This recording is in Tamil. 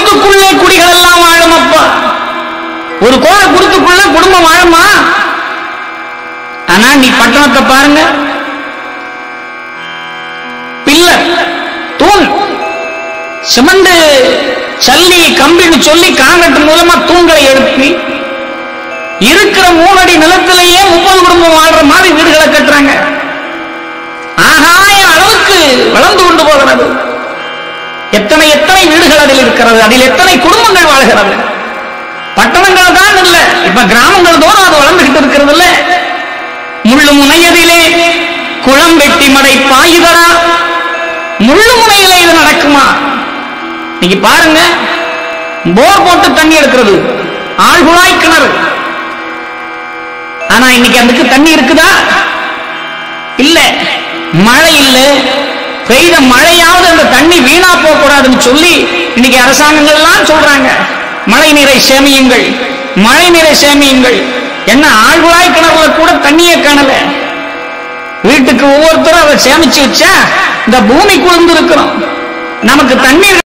குருத்துக்குள்ளே குடிகள் எல்லாம் வாழும் அப்பா ஒரு கோர குருத்துக்குள்ள குடும்பம் வாழுமா ஆனா நீ பட்டணத்தை பாருங்க பில்லர் தூண் சிமெண்ட் சல்லி கம்பின்னு சொல்லி காங்கிரட் மூலமா தூண்களை எழுப்பி இருக்கிற மூணடி நிலத்திலேயே முப்பது குடும்பம் வாழ்ற மாதிரி வீடுகளை கட்டுறாங்க ஆகாய அளவுக்கு வளர்ந்து கொண்டு போகிறது எத்தனை எத்தனை வீடுகள் அதில் இருக்கிறது அதில் எத்தனை குடும்பங்கள் வாழ்கிறது பட்டணங்கள் தான் இல்ல இப்ப கிராமங்கள் தோறும் அது வளர்ந்துகிட்டு இருக்கிறது இல்ல முள்ளு முனையதிலே குளம் வெட்டி மடை பாயுதரா முள்ளு முனையில இது நடக்குமா நீங்க பாருங்க போர் போட்டு தண்ணி எடுக்கிறது ஆழ்குழாய் கிணறு ஆனா இன்னைக்கு அதுக்கு தண்ணி இருக்குதா இல்ல மழை இல்ல பெய்த மழையாவது அந்த தண்ணி வீணா போக கூடாதுன்னு சொல்லி இன்னைக்கு அரசாங்கங்கள்லாம் சொல்றாங்க மழை நீரை சேமியுங்கள் மழை நீரை சேமியுங்கள் என்ன ஆழ்குழாய் கிணறுல கூட தண்ணியே காணல வீட்டுக்கு ஒவ்வொருத்தரும் அதை சேமிச்சு வச்சா இந்த பூமி குளிர்ந்து இருக்கிறோம் நமக்கு தண்ணீர்